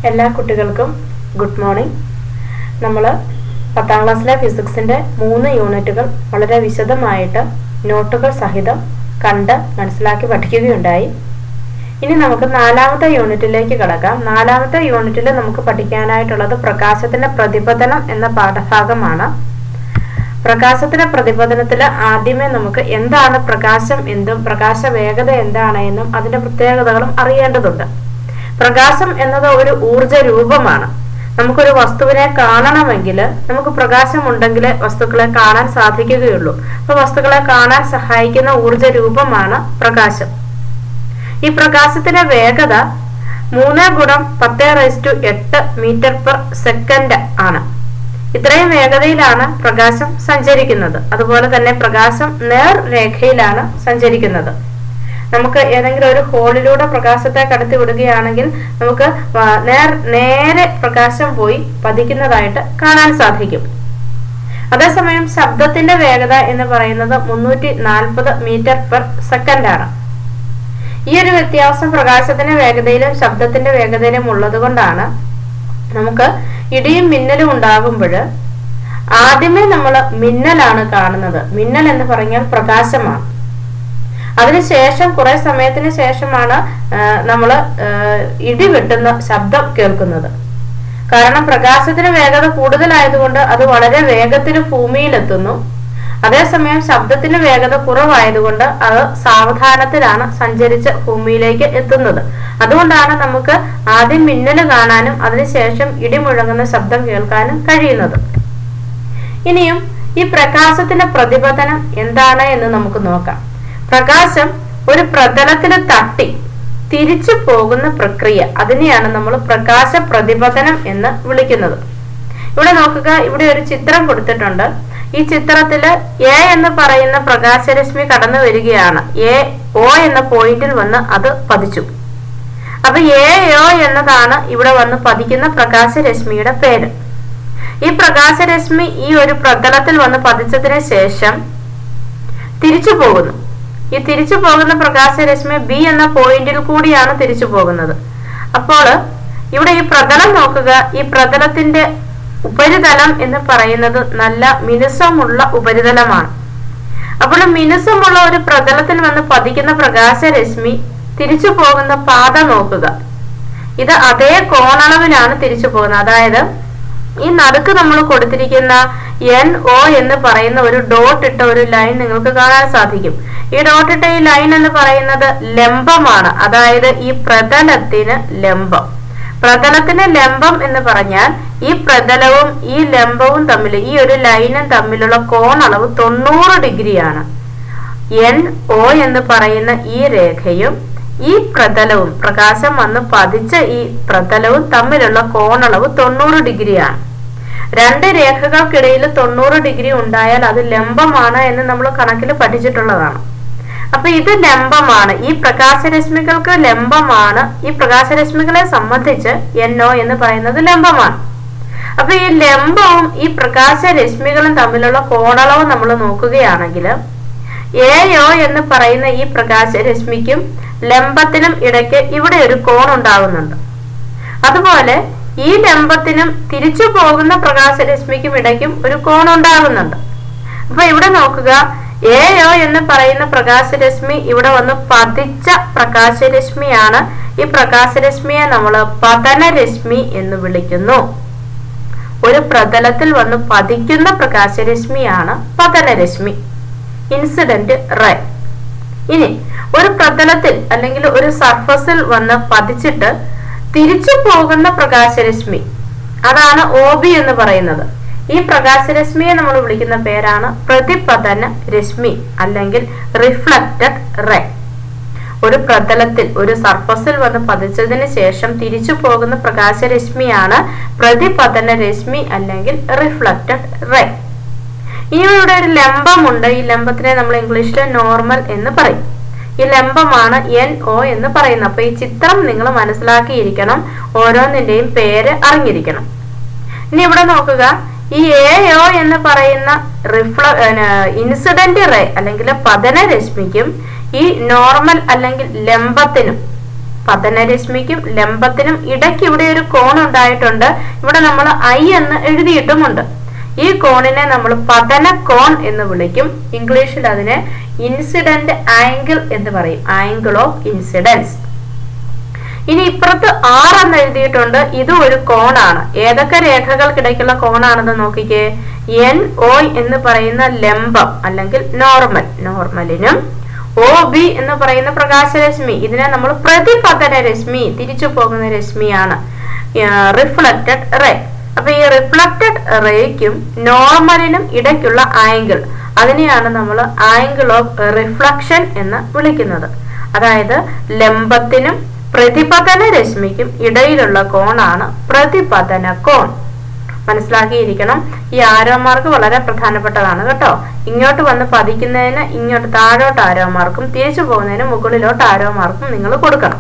എല്ലാ കുട്ടികൾക്കും good morning നമ്മൾ പത്താം ക്ലാസ്സിലെ ഫിസിക്സിൻ്റെ മൂന്ന് യൂണിറ്റുകൾ വളരെ വിശദമായിട്ട് നോട്ടുകൾ സഹിതം കണ്ട് മനസ്സിലാക്കി പഠിക്കുകയുണ്ടായി ഇനി നമുക്ക് നാലാമത്തെ യൂണിറ്റിലേക്ക് കടക്കാം നാലാമത്തെ യൂണിറ്റിൽ നമുക്ക് പഠിക്കാനായിട്ടുള്ളത് പ്രകാശത്തിന്റെ പ്രതിപതനം എന്ന പാഠഭാഗമാണ് പ്രകാശത്തിന്റെ പ്രതിപതനത്തിൽ ആദ്യമേ നമുക്ക് എന്താണ് പ്രകാശം എന്തും പ്രകാശ വേഗത എന്താണ് എന്നും അതിന്റെ പ്രത്യേകതകളും അറിയേണ്ടതുണ്ട് പ്രകാശം എന്നത് ഒരു ഊർജ രൂപമാണ് നമുക്കൊരു വസ്തുവിനെ കാണണമെങ്കിൽ നമുക്ക് പ്രകാശം ഉണ്ടെങ്കിലേ വസ്തുക്കളെ കാണാൻ സാധിക്കുകയുള്ളൂ അപ്പൊ വസ്തുക്കളെ കാണാൻ സഹായിക്കുന്ന ഊർജ രൂപമാണ് പ്രകാശം ഈ പ്രകാശത്തിന്റെ വേഗത മൂന്ന് ഗുണം പത്ത് റൈസ് ടു എട്ട് മീറ്റർ പെർ സെക്കൻഡ് ആണ് ഇത്രയും വേഗതയിലാണ് പ്രകാശം സഞ്ചരിക്കുന്നത് അതുപോലെ തന്നെ പ്രകാശം നേർരേഖയിലാണ് സഞ്ചരിക്കുന്നത് നമുക്ക് ഏതെങ്കിലും ഒരു ഹോളിലൂടെ പ്രകാശത്തെ കടത്തി വിടുകയാണെങ്കിൽ നമുക്ക് നേർ നേരെ പ്രകാശം പോയി പതിക്കുന്നതായിട്ട് കാണാൻ സാധിക്കും അതേസമയം ശബ്ദത്തിന്റെ വേഗത എന്ന് പറയുന്നത് മുന്നൂറ്റി നാൽപ്പത് മീറ്റർ പെർ സെക്കൻഡ് ആണ് ഈ ഒരു വ്യത്യാസം പ്രകാശത്തിന്റെ വേഗതയിലും ശബ്ദത്തിന്റെ വേഗതയിലും ഉള്ളത് കൊണ്ടാണ് നമുക്ക് ഇടിയും മിന്നലും ഉണ്ടാകുമ്പോൾ ആദ്യമേ നമ്മൾ മിന്നലാണ് കാണുന്നത് മിന്നൽ എന്ന് പറഞ്ഞാൽ പ്രകാശമാണ് അതിനുശേഷം കുറെ സമയത്തിന് ശേഷമാണ് നമ്മൾ ഇടി വെട്ടുന്ന ശബ്ദം കേൾക്കുന്നത് കാരണം പ്രകാശത്തിന് വേഗത കൂടുതലായതുകൊണ്ട് അത് വളരെ വേഗത്തിൽ ഭൂമിയിലെത്തുന്നു അതേസമയം ശബ്ദത്തിന് വേഗത കുറവായതുകൊണ്ട് അത് സാവധാനത്തിലാണ് സഞ്ചരിച്ച് ഭൂമിയിലേക്ക് എത്തുന്നത് അതുകൊണ്ടാണ് നമുക്ക് ആദ്യം മിന്നൽ കാണാനും അതിനുശേഷം ഇടിമുഴങ്ങുന്ന ശബ്ദം കേൾക്കാനും കഴിയുന്നത് ഇനിയും ഈ പ്രകാശത്തിന്റെ പ്രതിപതനം എന്താണ് എന്ന് നമുക്ക് നോക്കാം പ്രകാശം ഒരു പ്രതലത്തിൽ തട്ടി തിരിച്ചു പോകുന്ന പ്രക്രിയ അതിനെയാണ് നമ്മൾ പ്രകാശ പ്രതിപതനം എന്ന് വിളിക്കുന്നത് ഇവിടെ നോക്കുക ഇവിടെ ഒരു ചിത്രം കൊടുത്തിട്ടുണ്ട് ഈ ചിത്രത്തില് എ എന്ന് പറയുന്ന പ്രകാശരശ്മി കടന്നു വരികയാണ് എ ഒ എന്ന പോയിന്റിൽ വന്ന് അത് പതിച്ചു അപ്പൊ എ ഒ എന്നതാണ് ഇവിടെ വന്ന് പതിക്കുന്ന പ്രകാശരശ്മിയുടെ പേര് ഈ പ്രകാശരശ്മി ഈ ഒരു പ്രതലത്തിൽ വന്ന് പതിച്ചതിന് ശേഷം തിരിച്ചു പോകുന്നു ഈ തിരിച്ചു പോകുന്ന പ്രകാശരശ്മി ബി എന്ന പോയിന്റിൽ കൂടിയാണ് തിരിച്ചു പോകുന്നത് അപ്പോൾ ഇവിടെ ഈ പ്രതലം നോക്കുക ഈ പ്രതലത്തിന്റെ ഉപരിതലം എന്ന് പറയുന്നത് നല്ല മിനുസമുള്ള ഉപരിതലമാണ് അപ്പോൾ മിനുസമുള്ള ഒരു പ്രതലത്തിൽ വന്ന് പതിക്കുന്ന പ്രകാശരശ്മി തിരിച്ചു പോകുന്ന പാത നോക്കുക ഇത് അതേ കോണളവിലാണ് തിരിച്ചു പോകുന്നത് അതായത് ഈ നടുക്ക് നമ്മൾ കൊടുത്തിരിക്കുന്ന എൻ ഒ എന്ന് പറയുന്ന ഒരു ഡോട്ട് ഇട്ട ഒരു ലൈൻ നിങ്ങൾക്ക് കാണാൻ സാധിക്കും ഈ ഡോട്ട് ഇട്ട ഈ ലൈൻ എന്ന് പറയുന്നത് ലംബമാണ് അതായത് ഈ പ്രതലത്തിന് ലംബം പ്രതലത്തിന് ലംബം എന്ന് പറഞ്ഞാൽ ഈ പ്രതലവും ഈ ലംബവും തമ്മിൽ ഈ ഒരു ലൈനും തമ്മിലുള്ള കോണളവ് തൊണ്ണൂറ് ഡിഗ്രിയാണ് എൻ ഒ എന്ന് പറയുന്ന ഈ രേഖയും ഈ പ്രതലവും പ്രകാശം വന്ന് പതിച്ച ഈ പ്രതലവും തമ്മിലുള്ള കോണളവ് തൊണ്ണൂറ് ഡിഗ്രിയാണ് രണ്ട് രേഖകൾക്കിടയിൽ തൊണ്ണൂറ് ഡിഗ്രി ഉണ്ടായാൽ അത് ലംബമാണ് എന്ന് നമ്മൾ കണക്കിൽ പഠിച്ചിട്ടുള്ളതാണ് അപ്പൊ ഇത് ലംബമാണ് ഈ പ്രകാശരശ്മികൾക്ക് ലംബമാണ് ഈ പ്രകാശരശ്മികളെ സംബന്ധിച്ച് എന്നോ എന്ന് പറയുന്നത് ലംബമാണ് അപ്പൊ ഈ ലംബവും ഈ പ്രകാശരശ്മികളും തമ്മിലുള്ള കോണളവ് നമ്മൾ നോക്കുകയാണെങ്കിൽ എയോ എന്ന് പറയുന്ന ഈ പ്രകാശരശ്മിക്കും ലംബത്തിനും ഇടയ്ക്ക് ഇവിടെ ഒരു കോൺ ഉണ്ടാകുന്നുണ്ട് അതുപോലെ ഈ ലംബത്തിനും തിരിച്ചു പോകുന്ന പ്രകാശരശ്മിക്കും ഇടയ്ക്കും ഒരു കോൺ ഉണ്ടാകുന്നുണ്ട് അപ്പൊ ഇവിടെ നോക്കുക എയോ എന്ന് പറയുന്ന പ്രകാശരശ്മി ഇവിടെ വന്ന് പതിച്ച പ്രകാശരശ്മിയാണ് ഈ പ്രകാശരശ്മിയെ നമ്മൾ പതനരശ്മി എന്ന് വിളിക്കുന്നു ഒരു പ്രതലത്തിൽ വന്ന് പതിക്കുന്ന പ്രകാശരശ്മിയാണ് പതനരശ്മി ഇൻസിഡന്റ് റേ ഇനി ഒരു പ്രതലത്തിൽ അല്ലെങ്കിൽ ഒരു സർഫസിൽ വന്ന് പതിച്ചിട്ട് തിരിച്ചു പോകുന്ന പ്രകാശരശ്മി അതാണ് ഓബി എന്ന് പറയുന്നത് ഈ പ്രകാശരശ്മിയെ നമ്മൾ വിളിക്കുന്ന പേരാണ് പ്രതിപതന രശ്മി അല്ലെങ്കിൽ റിഫ്ലക്റ്റഡ് റേ ഒരു പ്രതലത്തിൽ ഒരു സർഫസിൽ വന്ന് പതിച്ചതിന് ശേഷം തിരിച്ചു പോകുന്ന പ്രകാശരശ്മിയാണ് പ്രതിപതന രശ്മി അല്ലെങ്കിൽ റിഫ്ലക്റ്റഡ് റേ ഇനി ഇവിടെ ഒരു ലംബമുണ്ട് ഈ ലംബത്തിനെ നമ്മൾ ഇംഗ്ലീഷിൽ നോർമൽ എന്ന് പറയും ഈ ലംബമാണ് എൻ ഒ എന്ന് പറയുന്നത് അപ്പൊ ഈ ചിത്രം നിങ്ങൾ മനസ്സിലാക്കിയിരിക്കണം ഓരോന്നിന്റെയും പേര് അറിഞ്ഞിരിക്കണം ഇനി ഇവിടെ നോക്കുക ഈ എ ഒ എന്ന് പറയുന്ന റിഫ്ല ഇൻസിഡന്റ് റേ അല്ലെങ്കിൽ പതന രശ്മിക്കും ഈ നോർമൽ അല്ലെങ്കിൽ ലംബത്തിനും പതനരശ്മിക്കും ലംബത്തിനും ഇടയ്ക്ക് ഇവിടെ ഒരു കോൺ ഉണ്ടായിട്ടുണ്ട് ഇവിടെ നമ്മൾ ഐ എന്ന് എഴുതിയിട്ടുമുണ്ട് ഈ കോണിനെ നമ്മൾ പതന കോൺ എന്ന് വിളിക്കും ഇംഗ്ലീഷിൽ അതിനെ ഇൻസിഡന്റ് ആംഗിൾ എന്ന് പറയും ആംഗിൾ ഓഫ് ഇൻസിഡൻസ് ഇനി ഇപ്പുറത്ത് ആർ എന്ന് എഴുതിയിട്ടുണ്ട് ഇതും ഒരു കോണാണ് ഏതൊക്കെ രേഖകൾക്കിടയ്ക്കുള്ള കോണാണെന്ന് നോക്കിക്കേ എൻ ഒ എന്ന് പറയുന്ന ലംബം അല്ലെങ്കിൽ നോർമൽ നോർമലിനും ഒ ബി എന്ന് പറയുന്ന പ്രകാശരശ്മി ഇതിനെ നമ്മൾ പ്രതിപതന രശ്മി തിരിച്ചു പോകുന്ന രശ്മിയാണ് റിഫ്ലക്റ്റഡ് റേ അപ്പൊ ഈ റിഫ്ലക്റ്റഡ് റേക്കും നോർമലിനും ഇടയ്ക്കുള്ള ആംഗിൾ അതിനെയാണ് നമ്മൾ ആംഗിൾ ഓഫ് റിഫ്ലക്ഷൻ എന്ന് വിളിക്കുന്നത് അതായത് ലംബത്തിനും പ്രതിപതന രശ്മിക്കും ഇടയിലുള്ള കോണാണ് പ്രതിപതന കോൺ മനസ്സിലാക്കിയിരിക്കണം ഈ ആരോ മാർക്ക് വളരെ പ്രധാനപ്പെട്ടതാണ് കേട്ടോ ഇങ്ങോട്ട് വന്ന് പതിക്കുന്നതിന് ഇങ്ങോട്ട് താഴോട്ട് ആരോ മാർക്കും തിരിച്ചു പോകുന്നതിന് മുകളിലോട്ട് ആരോ മാർക്കും നിങ്ങൾ കൊടുക്കണം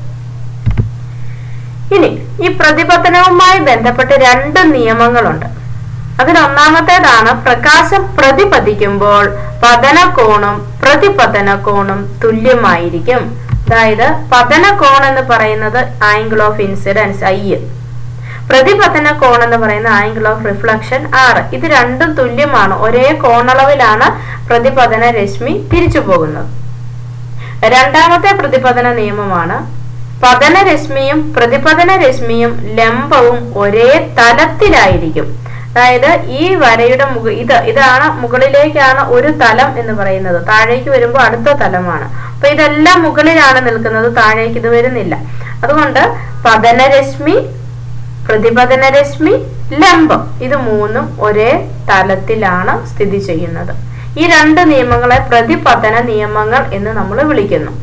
ഇനി ഈ പ്രതിപതനവുമായി ബന്ധപ്പെട്ട് രണ്ട് നിയമങ്ങളുണ്ട് അതിൽ ഒന്നാമത്തേതാണ് പ്രകാശം പ്രതിപതിക്കുമ്പോൾ പതന കോണും പ്രതിപതന കോണും തുല്യമായിരിക്കും അതായത് പതന കോൺ എന്ന് പറയുന്നത് ആംഗിൾ ഓഫ് ഇൻസിഡൻസ് ഐ പ്രതിപതന കോൺ എന്ന് പറയുന്ന ആംഗിൾ ഓഫ് റിഫ്ലക്ഷൻ ആറ് ഇത് രണ്ടും തുല്യമാണ് ഒരേ കോണളവിലാണ് പ്രതിപതന രശ്മി തിരിച്ചു പോകുന്നത് രണ്ടാമത്തെ പ്രതിപതന നിയമമാണ് പതന രശ്മിയും പ്രതിപതന രശ്മിയും ലംബവും ഒരേ തലത്തിലായിരിക്കും അതായത് ഈ വരയുടെ മുക ഇത് ഇതാണ് മുകളിലേക്കാണ് ഒരു തലം എന്ന് പറയുന്നത് താഴേക്ക് വരുമ്പോൾ അടുത്ത തലമാണ് അപ്പൊ ഇതെല്ലാം മുകളിലാണ് നിൽക്കുന്നത് താഴേക്ക് ഇത് വരുന്നില്ല അതുകൊണ്ട് പതനരശ്മി പ്രതിപതനരശ്മി ലംബം ഇത് മൂന്നും ഒരേ തലത്തിലാണ് സ്ഥിതി ചെയ്യുന്നത് ഈ രണ്ട് നിയമങ്ങളെ പ്രതിപതന നിയമങ്ങൾ എന്ന് നമ്മൾ വിളിക്കുന്നു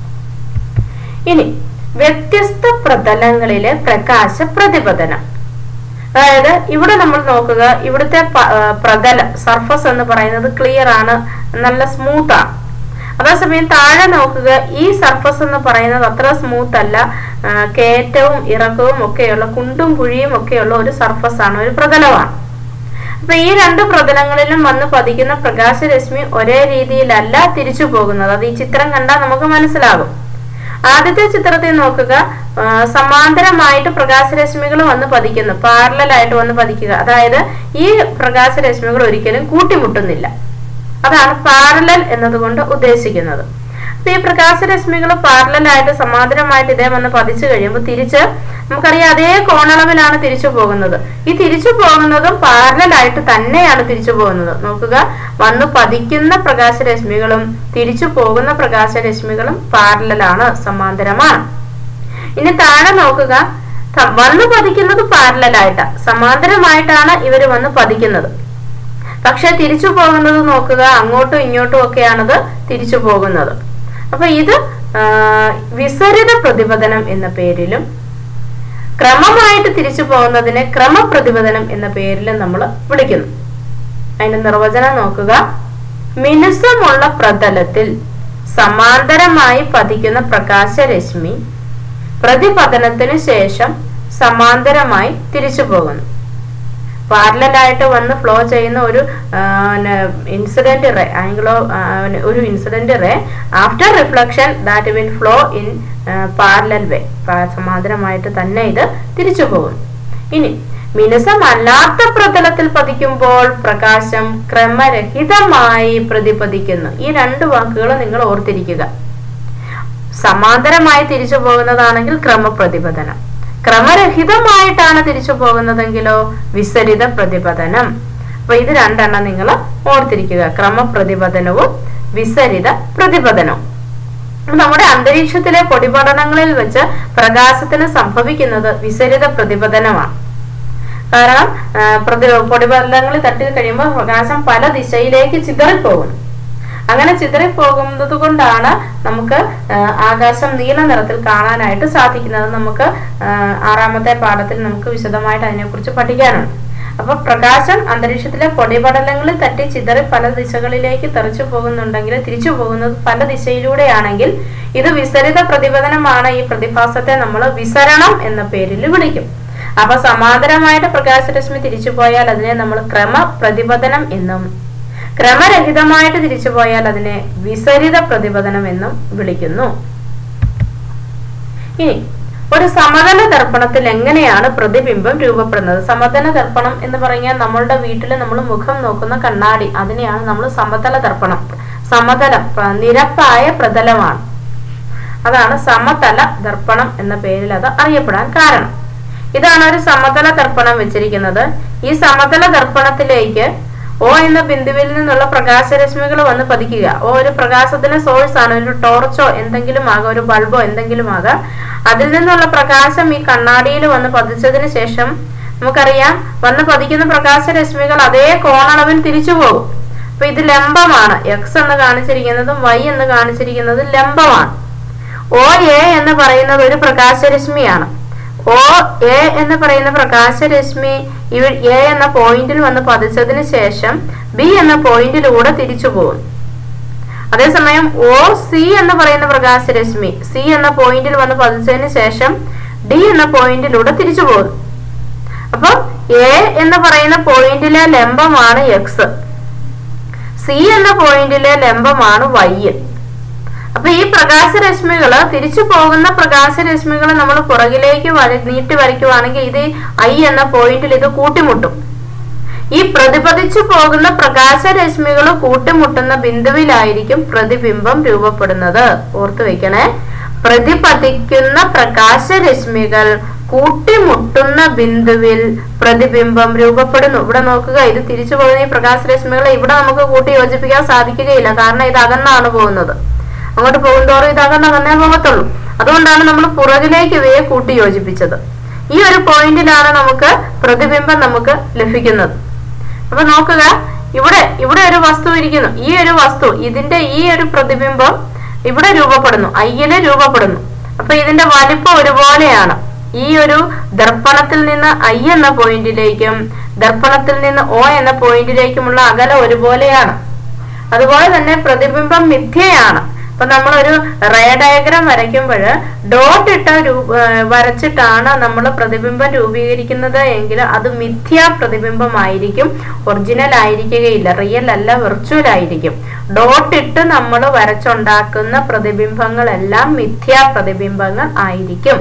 ഇനി വ്യത്യസ്ത പ്രതലങ്ങളിലെ പ്രകാശ പ്രതിപതനം അതായത് ഇവിടെ നമ്മൾ നോക്കുക ഇവിടുത്തെ പ്രതലം സർഫസ് എന്ന് പറയുന്നത് ക്ലിയർ ആണ് നല്ല സ്മൂത്ത് ആണ് അതേസമയം താഴെ നോക്കുക ഈ സർഫസ് എന്ന് പറയുന്നത് അത്ര സ്മൂത്ത് അല്ല കയറ്റവും ഇറക്കവും ഒക്കെയുള്ള കുണ്ടും കുഴിയും ഒക്കെയുള്ള ഒരു സർഫസ് ആണ് ഒരു പ്രതലമാണ് അപ്പൊ ഈ രണ്ട് പ്രതലങ്ങളിലും വന്ന് പതിക്കുന്ന പ്രകാശരശ്മി ഒരേ രീതിയിലല്ല തിരിച്ചു പോകുന്നത് അത് ഈ ചിത്രം കണ്ടാൽ നമുക്ക് മനസ്സിലാകും ആദ്യത്തെ ചിത്രത്തിൽ നോക്കുക സമാന്തരമായിട്ട് പ്രകാശരശ്മികൾ വന്ന് പതിക്കുന്നു പാരലായിട്ട് വന്ന് പതിക്കുക അതായത് ഈ പ്രകാശരശ്മികൾ ഒരിക്കലും കൂട്ടിമുട്ടുന്നില്ല അതാണ് പാരലൽ എന്നതുകൊണ്ട് ഉദ്ദേശിക്കുന്നത് അപ്പൊ ഈ പ്രകാശരശ്മികൾ പാരലായിട്ട് സമാന്തരമായിട്ട് ഇതേ വന്ന് പതിച്ചു കഴിയുമ്പോൾ തിരിച്ച് നമുക്കറിയാം അതേ കോണളവിലാണ് തിരിച്ചു പോകുന്നത് ഈ തിരിച്ചു പോകുന്നതും പാരലായിട്ട് തന്നെയാണ് തിരിച്ചു പോകുന്നത് നോക്കുക വന്ന് പതിക്കുന്ന പ്രകാശരശ്മികളും തിരിച്ചു പോകുന്ന പ്രകാശരശ്മികളും പാരലാണ് സമാന്തരമാണ് ഇനി താഴെ നോക്കുക വന്ന് പതിക്കുന്നത് പാരലായിട്ടാണ് സമാന്തരമായിട്ടാണ് ഇവർ വന്ന് പതിക്കുന്നത് പക്ഷെ തിരിച്ചു പോകുന്നത് നോക്കുക അങ്ങോട്ടും ഇങ്ങോട്ടും ഒക്കെയാണത് തിരിച്ചു പോകുന്നത് അപ്പൊ ഇത് വിസരിത പ്രതിപതനം എന്ന പേരിലും ക്രമമായിട്ട് തിരിച്ചു പോകുന്നതിനെ ക്രമപ്രതിപതനം എന്ന പേരിലും നമ്മൾ വിളിക്കുന്നു അതിന്റെ നിർവചനം നോക്കുക മിനുസമുള്ള പ്രതലത്തിൽ സമാന്തരമായി പതിക്കുന്ന പ്രകാശരശ്മി പ്രതിപതനത്തിനു ശേഷം സമാന്തരമായി തിരിച്ചു പോകുന്നു പാരലായിട്ട് വന്ന് ഫ്ലോ ചെയ്യുന്ന ഒരു ഇൻസിഡന്റ് റേ ആംഗിളോ ഒരു incident ray after reflection that will flow in parallel way സമാന്തരമായിട്ട് തന്നെ ഇത് തിരിച്ചു പോകുന്നു ഇനി മിനുസമല്ലാത്ത പ്രതലത്തിൽ പതിക്കുമ്പോൾ പ്രകാശം ക്രമരഹിതമായി പ്രതിപതിക്കുന്നു ഈ രണ്ട് വാക്കുകൾ നിങ്ങൾ ഓർത്തിരിക്കുക സമാന്തരമായി തിരിച്ചു പോകുന്നതാണെങ്കിൽ ക്രമപ്രതിപതനം ക്രമരഹിതമായിട്ടാണ് തിരിച്ചു പോകുന്നതെങ്കിലോ വിസരിത പ്രതിപതനം അപ്പൊ ഇത് രണ്ടെണ്ണം നിങ്ങൾ ഓർത്തിരിക്കുക ക്രമപ്രതിപതനവും വിസരിത പ്രതിപതനവും നമ്മുടെ അന്തരീക്ഷത്തിലെ പൊടിപടലങ്ങളിൽ വെച്ച് പ്രകാശത്തിന് സംഭവിക്കുന്നത് വിസരിത പ്രതിപതനമാണ് കാരണം പ്രതി പൊടിപടലങ്ങളിൽ തട്ടി കഴിയുമ്പോൾ പ്രകാശം പല ദിശയിലേക്ക് ചിതറിപ്പോകുന്നു അങ്ങനെ ചിതറിപ്പോകുന്നത് കൊണ്ടാണ് നമുക്ക് ആകാശം നീല നിറത്തിൽ കാണാനായിട്ട് സാധിക്കുന്നത് നമുക്ക് ആറാമത്തെ പാഠത്തിൽ നമുക്ക് വിശദമായിട്ട് അതിനെക്കുറിച്ച് പഠിക്കാനുണ്ട് അപ്പൊ പ്രകാശം അന്തരീക്ഷത്തിലെ പൊടിപടലങ്ങളിൽ തട്ടി ചിതറി പല ദിശകളിലേക്ക് തെറിച്ചു പോകുന്നുണ്ടെങ്കിൽ തിരിച്ചു പോകുന്നത് പല ദിശയിലൂടെയാണെങ്കിൽ ഇത് വിസരിത പ്രതിപതനമാണ് ഈ പ്രതിഭാസത്തെ നമ്മൾ വിസരണം എന്ന പേരിൽ വിളിക്കും അപ്പൊ സമാന്തരമായിട്ട് പ്രകാശരശ്മി തിരിച്ചു പോയാൽ അതിനെ നമ്മൾ ക്രമ പ്രതിപതനം എന്നും ക്രമരഹിതമായിട്ട് തിരിച്ചു പോയാൽ അതിനെ വിസരിത പ്രതിപതനം എന്നും വിളിക്കുന്നു ഇനി ഒരു സമതല ദർപ്പണത്തിൽ എങ്ങനെയാണ് പ്രതിബിംബം രൂപപ്പെടുന്നത് സമതല ദർപ്പണം എന്ന് പറഞ്ഞാൽ നമ്മളുടെ വീട്ടിൽ നമ്മൾ മുഖം നോക്കുന്ന കണ്ണാടി അതിനെയാണ് നമ്മൾ സമതല ദർപ്പണം സമതലം പ്ര- നിരപ്പായ പ്രതലമാണ് അതാണ് സമതല ദർപ്പണം എന്ന പേരിൽ അത് അറിയപ്പെടാൻ കാരണം ഇതാണ് ഒരു സമതല ദർപ്പണം വെച്ചിരിക്കുന്നത് ഈ സമതല ദർപ്പണത്തിലേക്ക് ഓ എന്ന ബിന്ദുവിൽ നിന്നുള്ള പ്രകാശരശ്മികൾ വന്ന് പതിക്കുക ഓ ഒരു പ്രകാശത്തിന്റെ സോഴ്സ് ആണ് ഒരു ടോർച്ചോ എന്തെങ്കിലും ആകാം ഒരു ബൾബോ എന്തെങ്കിലും ആകാം അതിൽ നിന്നുള്ള പ്രകാശം ഈ കണ്ണാടിയിൽ വന്ന് പതിച്ചതിന് ശേഷം നമുക്കറിയാം വന്ന് പതിക്കുന്ന പ്രകാശരശ്മികൾ അതേ കോണളവിൽ തിരിച്ചു പോകും അപ്പൊ ഇത് ലംബമാണ് എക്സ് എന്ന് കാണിച്ചിരിക്കുന്നതും വൈ എന്ന് കാണിച്ചിരിക്കുന്നതും ലംബമാണ് ഒ എ എന്ന് പറയുന്നത് ഒരു പ്രകാശരശ്മിയാണ് ഒ എ എന്ന് പറയുന്ന പ്രകാശരശ്മി ഇവ എ എന്ന പോയിന്റിൽ വന്ന് പതിച്ചതിന് ശേഷം ബി എന്ന പോയിന്റിലൂടെ തിരിച്ചു പോകും അതേസമയം ഒ സി എന്ന് പറയുന്ന പ്രകാശരശ്മി സി എന്ന പോയിന്റിൽ വന്ന് പതിച്ചതിന് ശേഷം ഡി എന്ന പോയിന്റിലൂടെ തിരിച്ചു പോകും അപ്പൊ എ എന്ന് പറയുന്ന പോയിന്റിലെ ലംബമാണ് എക്സ് സി എന്ന പോയിന്റിലെ ലംബമാണ് വൈ അപ്പൊ ഈ പ്രകാശരശ്മികള് തിരിച്ചു പോകുന്ന പ്രകാശരശ്മികൾ നമ്മൾ പുറകിലേക്ക് വര നീട്ടി വരയ്ക്കുവാണെങ്കിൽ ഇത് ഐ എന്ന പോയിന്റിൽ ഇത് കൂട്ടിമുട്ടും ഈ പ്രതിപതിച്ചു പോകുന്ന പ്രകാശരശ്മികൾ കൂട്ടിമുട്ടുന്ന ബിന്ദുവിലായിരിക്കും പ്രതിബിംബം രൂപപ്പെടുന്നത് ഓർത്തു വെക്കണേ പ്രതിപതിക്കുന്ന പ്രകാശരശ്മികൾ കൂട്ടിമുട്ടുന്ന ബിന്ദുവിൽ പ്രതിബിംബം രൂപപ്പെടുന്നു ഇവിടെ നോക്കുക ഇത് തിരിച്ചു പോകുന്ന ഈ പ്രകാശരശ്മികളെ ഇവിടെ നമുക്ക് കൂട്ടി യോജിപ്പിക്കാൻ സാധിക്കുകയില്ല കാരണം ഇത് അകന്നാണ് പോകുന്നത് അങ്ങോട്ട് പോകുന്തോറും ഇത് അകന്ന് അകന്നേ പോകത്തുള്ളൂ അതുകൊണ്ടാണ് നമ്മൾ പുറകിലേക്ക് ഇവയെ കൂട്ടി യോജിപ്പിച്ചത് ഈ ഒരു പോയിന്റിലാണ് നമുക്ക് പ്രതിബിംബം നമുക്ക് ലഭിക്കുന്നത് അപ്പൊ നോക്കുക ഇവിടെ ഇവിടെ ഒരു വസ്തു ഇരിക്കുന്നു ഈ ഒരു വസ്തു ഇതിന്റെ ഈ ഒരു പ്രതിബിംബം ഇവിടെ രൂപപ്പെടുന്നു അയ്യല് രൂപപ്പെടുന്നു അപ്പൊ ഇതിന്റെ വലിപ്പം ഒരുപോലെയാണ് ഈ ഒരു ദർപ്പണത്തിൽ നിന്ന് ഐ എന്ന പോയിന്റിലേക്കും ദർപ്പണത്തിൽ നിന്ന് ഒ എന്ന പോയിന്റിലേക്കുമുള്ള അകലം ഒരുപോലെയാണ് അതുപോലെ തന്നെ പ്രതിബിംബം മിഥ്യയാണ് അപ്പൊ നമ്മളൊരു റേ ഡയഗ്രാം വരയ്ക്കുമ്പോൾ ഡോട്ട് ഇട്ട രൂ- ഏർ വരച്ചിട്ടാണ് നമ്മൾ പ്രതിബിംബം രൂപീകരിക്കുന്നത് എങ്കിൽ അത് മിഥ്യാ പ്രതിബിംബമായിരിക്കും ഒറിജിനൽ ആയിരിക്കുകയില്ല റിയൽ അല്ല വിർച്വൽ ആയിരിക്കും ഡോട്ട് ഇട്ട് നമ്മൾ വരച്ചുണ്ടാക്കുന്ന പ്രതിബിംബങ്ങളെല്ലാം മിഥ്യാ പ്രതിബിംബങ്ങൾ ആയിരിക്കും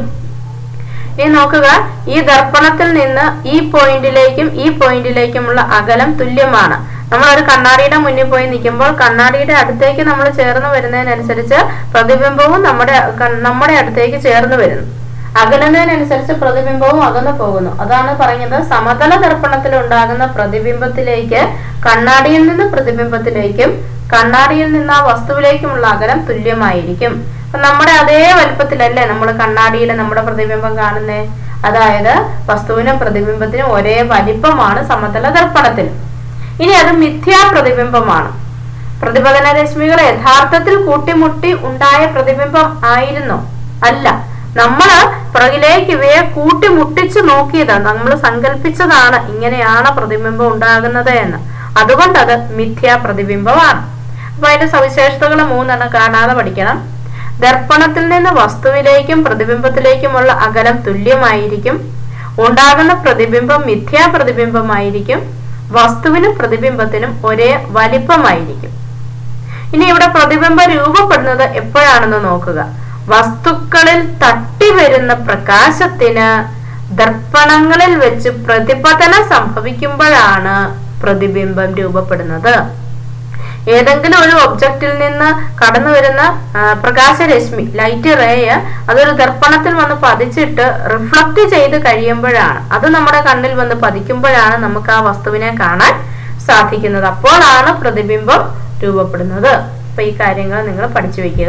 ഇനി നോക്കുക ഈ ദർപ്പണത്തിൽ നിന്ന് ഈ പോയിന്റിലേക്കും ഈ പോയിന്റിലേക്കുമുള്ള അകലം തുല്യമാണ് നമ്മൾ ഒരു കണ്ണാടിയുടെ മുന്നിൽ പോയി നിൽക്കുമ്പോൾ കണ്ണാടിയുടെ അടുത്തേക്ക് നമ്മൾ ചേർന്ന് വരുന്നതിനനുസരിച്ച് പ്രതിബിംബവും നമ്മുടെ കൺ- നമ്മുടെ അടുത്തേക്ക് ചേർന്ന് വരുന്നു അകലുന്നതിനനുസരിച്ച് പ്രതിബിംബവും അകന്നു പോകുന്നു അതാണ് പറയുന്നത് സമതല ദർപ്പണത്തിൽ ഉണ്ടാകുന്ന പ്രതിബിംബത്തിലേക്ക് കണ്ണാടിയിൽ നിന്ന് പ്രതിബിംബത്തിലേക്കും കണ്ണാടിയിൽ നിന്ന് ആ വസ്തുവിലേക്കുമുള്ള അകലം തുല്യമായിരിക്കും അപ്പൊ നമ്മുടെ അതേ വലുപ്പത്തിലല്ലേ നമ്മൾ കണ്ണാടിയിൽ നമ്മുടെ പ്രതിബിംബം കാണുന്നേ അതായത് വസ്തുവിനും പ്രതിബിംബത്തിനും ഒരേ വലിപ്പമാണ് സമതല ദർപ്പണത്തിൽ ഇനി അത് മിഥ്യാ പ്രതിബിംബമാണ് പ്രതിപതന രശ്മികൾ യഥാർത്ഥത്തിൽ കൂട്ടിമുട്ടി ഉണ്ടായ പ്രതിബിംബം ആയിരുന്നോ അല്ല നമ്മള് പുറകിലേക്ക് ഇവയെ കൂട്ടിമുട്ടിച്ചു നോക്കിയതാണ് നമ്മൾ സങ്കല്പിച്ചതാണ് ഇങ്ങനെയാണ് പ്രതിബിംബം ഉണ്ടാകുന്നത് എന്ന് അതുകൊണ്ട് അത് മിഥ്യാ പ്രതിബിംബമാണ് അപ്പൊ അതിന്റെ സവിശേഷതകൾ മൂന്നെണ്ണം കാണാതെ പഠിക്കണം ദർപ്പണത്തിൽ നിന്ന് വസ്തുവിലേക്കും പ്രതിബിംബത്തിലേക്കുമുള്ള അകലം തുല്യമായിരിക്കും ഉണ്ടാകുന്ന പ്രതിബിംബം മിഥ്യാ പ്രതിബിംബമായിരിക്കും വസ്തുവിനും പ്രതിബിംബത്തിനും ഒരേ വലിപ്പമായിരിക്കും ഇനി ഇവിടെ പ്രതിബിംബം രൂപപ്പെടുന്നത് എപ്പോഴാണെന്ന് നോക്കുക വസ്തുക്കളിൽ തട്ടി വരുന്ന പ്രകാശത്തിന് ദർപ്പണങ്ങളിൽ വെച്ച് പ്രതിപതനം സംഭവിക്കുമ്പോഴാണ് പ്രതിബിംബം രൂപപ്പെടുന്നത് ഏതെങ്കിലും ഒരു ഒബ്ജക്റ്റിൽ നിന്ന് കടന്നു വരുന്ന ആ, പ്രകാശരശ്മി ലൈറ്റ് റേയ് അതൊരു ദർപ്പണത്തിൽ വന്ന് പതിച്ചിട്ട് റിഫ്ലക്ട് ചെയ്ത് കഴിയുമ്പോഴാണ് അത് നമ്മുടെ കണ്ണിൽ വന്ന് പതിക്കുമ്പോഴാണ് നമുക്ക് ആ വസ്തുവിനെ കാണാൻ സാധിക്കുന്നത് അപ്പോഴാണ് പ്രതിബിംബം രൂപപ്പെടുന്നത് അപ്പൊ ഈ കാര്യങ്ങൾ നിങ്ങൾ പഠിച്ചു വെക്കുക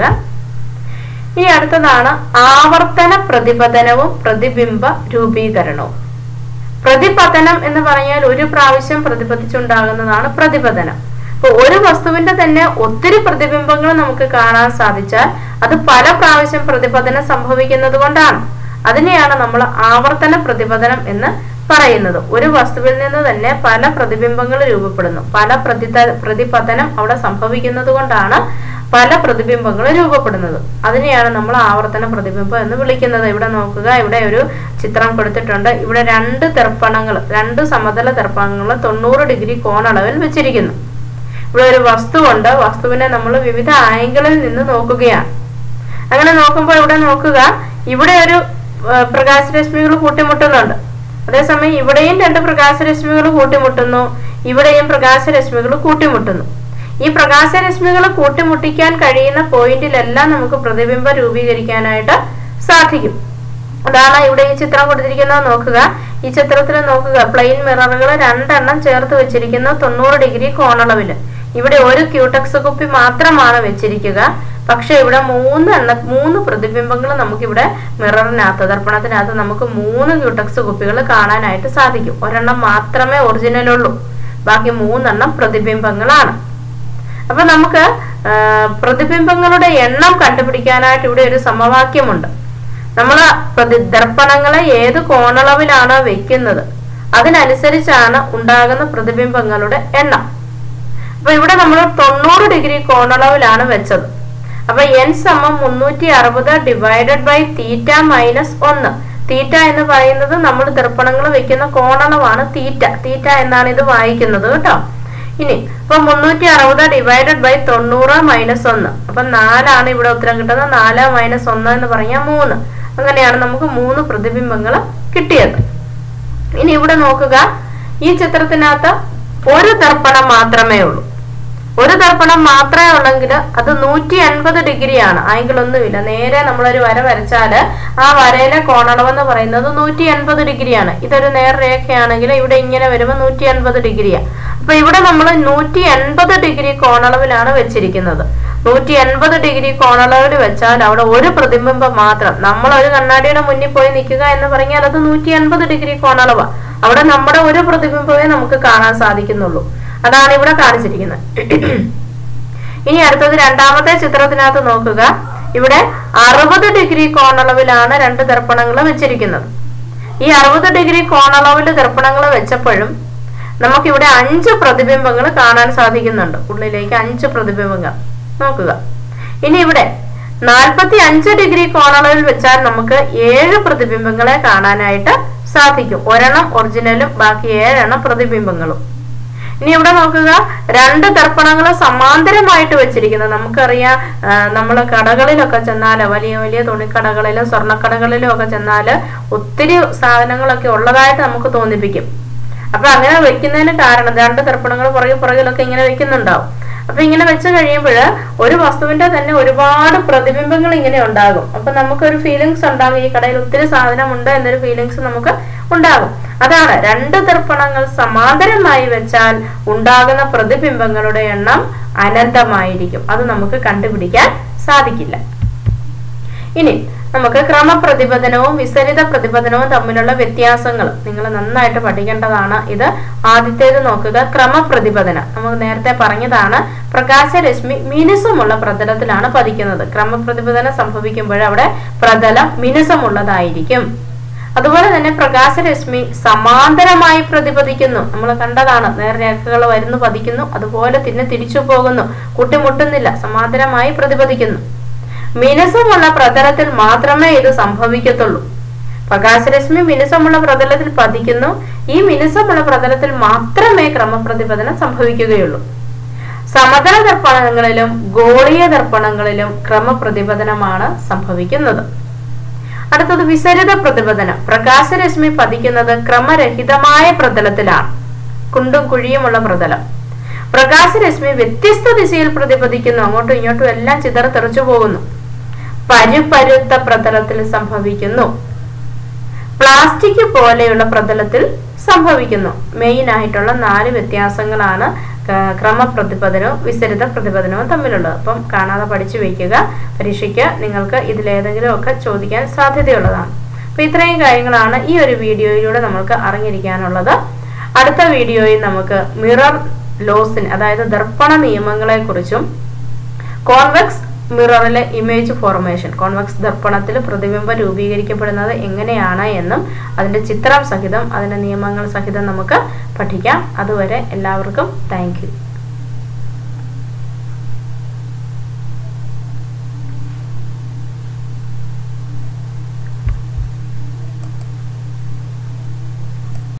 ഇനി അടുത്തതാണ് ആവർത്തന പ്രതിപതനവും പ്രതിബിംബ രൂപീകരണവും പ്രതിപതനം എന്ന് പറഞ്ഞാൽ ഒരു പ്രാവശ്യം പ്രതിപതിച്ചുണ്ടാകുന്നതാണ് പ്രതിപതനം അപ്പൊ ഒരു വസ്തുവിന്റെ തന്നെ ഒത്തിരി പ്രതിബിംബങ്ങൾ നമുക്ക് കാണാൻ സാധിച്ചാൽ അത് പല പ്രാവശ്യം പ്രതിപതനം സംഭവിക്കുന്നത് കൊണ്ടാണ് അതിനെയാണ് നമ്മൾ ആവർത്തന പ്രതിപതനം എന്ന് പറയുന്നത് ഒരു വസ്തുവിൽ നിന്ന് തന്നെ പല പ്രതിബിംബങ്ങൾ രൂപപ്പെടുന്നു പല പ്രതി പ്രതിപതനം അവിടെ സംഭവിക്കുന്നത് കൊണ്ടാണ് പല പ്രതിബിംബങ്ങൾ രൂപപ്പെടുന്നത് അതിനെയാണ് നമ്മൾ ആവർത്തന പ്രതിബിംബം എന്ന് വിളിക്കുന്നത് ഇവിടെ നോക്കുക ഇവിടെ ഒരു ചിത്രം കൊടുത്തിട്ടുണ്ട് ഇവിടെ രണ്ട് ദർപ്പണങ്ങൾ രണ്ട് സമതല ദർപ്പണങ്ങൾ തൊണ്ണൂറ് ഡിഗ്രി കോണളവിൽ വെച്ചിരിക്കുന്നു ഇവിടെ ഒരു വസ്തുവുണ്ട് വസ്തുവിനെ നമ്മൾ വിവിധ ആംഗിളിൽ നിന്ന് നോക്കുകയാണ് അങ്ങനെ നോക്കുമ്പോൾ ഇവിടെ നോക്കുക ഇവിടെ ഒരു ആ, പ്രകാശരശ്മികൾ കൂട്ടിമുട്ടുന്നുണ്ട് അതേസമയം ഇവിടെയും രണ്ട് പ്രകാശരശ്മികൾ കൂട്ടിമുട്ടുന്നു ഇവിടെയും പ്രകാശരശ്മികൾ കൂട്ടിമുട്ടുന്നു ഈ പ്രകാശരശ്മികൾ കൂട്ടിമുട്ടിക്കാൻ കഴിയുന്ന പോയിന്റിലെല്ലാം നമുക്ക് പ്രതിബിംബം രൂപീകരിക്കാനായിട്ട് സാധിക്കും അതാണ് ഇവിടെ ഈ ചിത്രം കൊടുത്തിരിക്കുന്നത് നോക്കുക ഈ ചിത്രത്തിൽ നോക്കുക പ്ലെയിൻ മിററുകൾ രണ്ടെണ്ണം ചേർത്ത് വെച്ചിരിക്കുന്നു തൊണ്ണൂറ് ഡിഗ്രി കോണളവിൽ ഇവിടെ ഒരു ക്യൂടെക്സ് കുപ്പി മാത്രമാണ് വെച്ചിരിക്കുക പക്ഷെ ഇവിടെ മൂന്ന് എണ്ണ മൂന്ന് പ്രതിബിംബങ്ങൾ നമുക്കിവിടെ മിററിനകത്ത് ദർപ്പണത്തിനകത്ത് നമുക്ക് മൂന്ന് ക്യൂടെക്സ് കുപ്പികൾ കാണാനായിട്ട് സാധിക്കും ഒരെണ്ണം മാത്രമേ ഒറിജിനൽ ഉള്ളൂ ബാക്കി മൂന്നെണ്ണം പ്രതിബിംബങ്ങളാണ് അപ്പൊ നമുക്ക് ആ, പ്രതിബിംബങ്ങളുടെ എണ്ണം കണ്ടുപിടിക്കാനായിട്ട് ഇവിടെ ഒരു സമവാക്യമുണ്ട് നമ്മൾ പ്രതി ദർപ്പണങ്ങളെ ഏത് കോണളവിലാണോ വെക്കുന്നത് അതിനനുസരിച്ചാണ് ഉണ്ടാകുന്ന പ്രതിബിംബങ്ങളുടെ എണ്ണം അപ്പൊ ഇവിടെ നമ്മൾ തൊണ്ണൂറ് ഡിഗ്രി കോണളവിലാണ് വെച്ചത് അപ്പൊ എൻ സമം മുന്നൂറ്റി അറുപത് ഡിവൈഡഡ് ബൈ തീറ്റ മൈനസ് ഒന്ന് തീറ്റ എന്ന് പറയുന്നത് നമ്മൾ ദർപ്പണങ്ങൾ വെക്കുന്ന കോണളവാണ് തീറ്റ തീറ്റ എന്നാണ് ഇത് വായിക്കുന്നത് കേട്ടോ ഇനി ഇപ്പൊ മുന്നൂറ്റി അറുപത് ഡിവൈഡഡ് ബൈ തൊണ്ണൂറ് മൈനസ് ഒന്ന് അപ്പൊ നാലാണ് ഇവിടെ ഉത്തരം കിട്ടുന്നത് നാല് മൈനസ് ഒന്ന് എന്ന് പറഞ്ഞാൽ മൂന്ന് അങ്ങനെയാണ് നമുക്ക് മൂന്ന് പ്രതിബിംബങ്ങൾ കിട്ടിയത് ഇനി ഇവിടെ നോക്കുക ഈ ചിത്രത്തിനകത്ത് ഒരു ദർപ്പണം മാത്രമേ ഉള്ളൂ ഒരു ദർപ്പണം മാത്രമേ ഉള്ളെങ്കിൽ അത് നൂറ്റി അൻപത് ഡിഗ്രിയാണ് ആംഗിൾ ഒന്നുമില്ല നേരെ നമ്മളൊരു വര വരച്ചാല് ആ വരയിലെ കോണളവെന്ന് പറയുന്നത് നൂറ്റി അൻപത് ഡിഗ്രിയാണ് ഇതൊരു നേർരേഖയാണെങ്കിൽ ഇവിടെ ഇങ്ങനെ വരുമ്പോൾ നൂറ്റി അൻപത് ഡിഗ്രിയാണ് അപ്പൊ ഇവിടെ നമ്മൾ നൂറ്റി എൺപത് ഡിഗ്രി കോണളവിലാണ് വെച്ചിരിക്കുന്നത് നൂറ്റി എൺപത് ഡിഗ്രി കോണളവിൽ വെച്ചാൽ അവിടെ ഒരു പ്രതിബിംബം മാത്രം നമ്മൾ ഒരു കണ്ണാടിയുടെ മുന്നിൽ പോയി നിൽക്കുക എന്ന് പറഞ്ഞാൽ അത് നൂറ്റി എൺപത് ഡിഗ്രി കോണളവാ അവിടെ നമ്മുടെ ഒരു പ്രതിബിംബമേ നമുക്ക് കാണാൻ സാധിക്കുന്നുള്ളൂ അതാണ് ഇവിടെ കാണിച്ചിരിക്കുന്നത് ഇനി അടുത്തത് രണ്ടാമത്തെ ചിത്രത്തിനകത്ത് നോക്കുക ഇവിടെ അറുപത് ഡിഗ്രി കോണളവിലാണ് രണ്ട് ദർപ്പണങ്ങൾ വെച്ചിരിക്കുന്നത് ഈ അറുപത് ഡിഗ്രി കോണളവിൽ ദർപ്പണങ്ങൾ വെച്ചപ്പോഴും നമുക്കിവിടെ അഞ്ച് പ്രതിബിംബങ്ങൾ കാണാൻ സാധിക്കുന്നുണ്ട് ഉള്ളിലേക്ക് അഞ്ച് പ്രതിബിംബങ്ങൾ നോക്കുക ഇനി ഇവിടെ നാൽപ്പത്തി അഞ്ച് ഡിഗ്രി കോണളവിൽ വെച്ചാൽ നമുക്ക് ഏഴ് പ്രതിബിംബങ്ങളെ കാണാനായിട്ട് സാധിക്കും ഒരെണ്ണം ഒറിജിനലും ബാക്കി ഏഴെണ്ണം പ്രതിബിംബങ്ങളും ഇനി ഇവിടെ നോക്കുക രണ്ട് ദർപ്പണങ്ങൾ സമാന്തരമായിട്ട് വെച്ചിരിക്കുന്നത് നമുക്കറിയാം നമ്മൾ കടകളിലൊക്കെ ചെന്നാൽ വലിയ വലിയ തുണിക്കടകളിലും സ്വർണ്ണക്കടകളിലും ഒക്കെ ചെന്നാൽ ഒത്തിരി സാധനങ്ങളൊക്കെ ഉള്ളതായിട്ട് നമുക്ക് തോന്നിപ്പിക്കും അപ്പൊ അങ്ങനെ വെക്കുന്നതിന് കാരണം രണ്ട് ദർപ്പണങ്ങൾ പുറകെ പുറകിലൊക്കെ ഇങ്ങനെ വെക്കുന്നുണ്ടാവും അപ്പൊ ഇങ്ങനെ വെച്ച് കഴിയുമ്പോൾ ഒരു വസ്തുവിന്റെ തന്നെ ഒരുപാട് പ്രതിബിംബങ്ങൾ ഇങ്ങനെ ഉണ്ടാകും അപ്പൊ നമുക്കൊരു ഫീലിങ്സ് ഉണ്ടാകും ഈ കടയിൽ ഒത്തിരി സാധനമുണ്ട് എന്നൊരു ഫീലിങ്സ് നമുക്ക് ഉണ്ടാകും അതാണ് രണ്ട് ദർപ്പണങ്ങൾ സമാന്തരമായി വെച്ചാൽ ഉണ്ടാകുന്ന പ്രതിബിംബങ്ങളുടെ എണ്ണം അനന്തമായിരിക്കും അത് നമുക്ക് കണ്ടുപിടിക്കാൻ സാധിക്കില്ല ഇനി നമുക്ക് ക്രമപ്രതിപതനവും വിസരിത പ്രതിപതനവും തമ്മിലുള്ള വ്യത്യാസങ്ങൾ നിങ്ങൾ നന്നായിട്ട് പഠിക്കേണ്ടതാണ് ഇത് ആദ്യത്തേത് നോക്കുക ക്രമപ്രതിപതനം നമുക്ക് നേരത്തെ പറഞ്ഞതാണ് പ്രകാശരശ്മി മിനുസമുള്ള പ്രതലത്തിലാണ് പതിക്കുന്നത് ക്രമപ്രതിപതനം സംഭവിക്കുമ്പോൾ അവിടെ പ്രതലം മിനുസമുള്ളതായിരിക്കും അതുപോലെ തന്നെ പ്രകാശരശ്മി സമാന്തരമായി പ്രതിപദിക്കുന്നു നമ്മൾ കണ്ടതാണ് നേർരേഖകൾ വരുന്നു പതിക്കുന്നു അതുപോലെ പിന്നെ തിരിച്ചു പോകുന്നു കൂട്ടിമുട്ടുന്നില്ല സമാന്തരമായി പ്രതിപദിക്കുന്നു മിനുസമുള്ള പ്രതലത്തിൽ മാത്രമേ ഇത് സംഭവിക്കത്തുള്ളൂ പ്രകാശരശ്മി മിനുസമുള്ള പ്രതലത്തിൽ പതിക്കുന്നു ഈ മിനുസമുള്ള പ്രതലത്തിൽ മാത്രമേ ക്രമപ്രതിപതനം സംഭവിക്കുകയുള്ളൂ സമതല ദർപ്പണങ്ങളിലും ഗോളീയ ദർപ്പണങ്ങളിലും ക്രമപ്രതിപതനമാണ് സംഭവിക്കുന്നത് അടുത്തത് വിസരിത പ്രതിപതനം പ്രകാശരശ്മി പതിക്കുന്നത് ക്രമരഹിതമായ പ്രതലത്തിലാണ് കുണ്ടും കുഴിയുമുള്ള പ്രതലം പ്രകാശരശ്മി വ്യത്യസ്ത ദിശയിൽ പ്രതിപദിക്കുന്നു അങ്ങോട്ടും ഇങ്ങോട്ടും എല്ലാം ചിതറത്തെറിച്ചു പോകുന്നു പരുപരുത്ത പ്രതലത്തിൽ സംഭവിക്കുന്നു പ്ലാസ്റ്റിക് പോലെയുള്ള പ്രതലത്തിൽ സംഭവിക്കുന്നു മെയിൻ ആയിട്ടുള്ള നാല് വ്യത്യാസങ്ങളാണ് ക- ക്രമപ്രതിപതനവും വിസരിത പ്രതിപതനവും തമ്മിലുള്ളത് അപ്പം കാണാതെ പഠിച്ചു വയ്ക്കുക പരീക്ഷയ്ക്ക് നിങ്ങൾക്ക് ഇതിലേതെങ്കിലും ഒക്കെ ചോദിക്കാൻ സാധ്യതയുള്ളതാണ് അപ്പൊ ഇത്രയും കാര്യങ്ങളാണ് ഈ ഒരു വീഡിയോയിലൂടെ നമുക്ക് അറിഞ്ഞിരിക്കാനുള്ളത് അടുത്ത വീഡിയോയിൽ നമുക്ക് മിറർ ലോസിന് അതായത് ദർപ്പണ നിയമങ്ങളെ കുറിച്ചും കോൺവെക്സ് മിററിലെ ഇമേജ് ഫോർമേഷൻ കോൺവെക്സ് ദർപ്പണത്തിൽ പ്രതിബിംബം രൂപീകരിക്കപ്പെടുന്നത് എങ്ങനെയാണ് എന്നും അതിന്റെ ചിത്രം സഹിതം അതിന്റെ നിയമങ്ങൾ സഹിതം നമുക്ക് പഠിക്കാം അതുവരെ എല്ലാവർക്കും താങ്ക്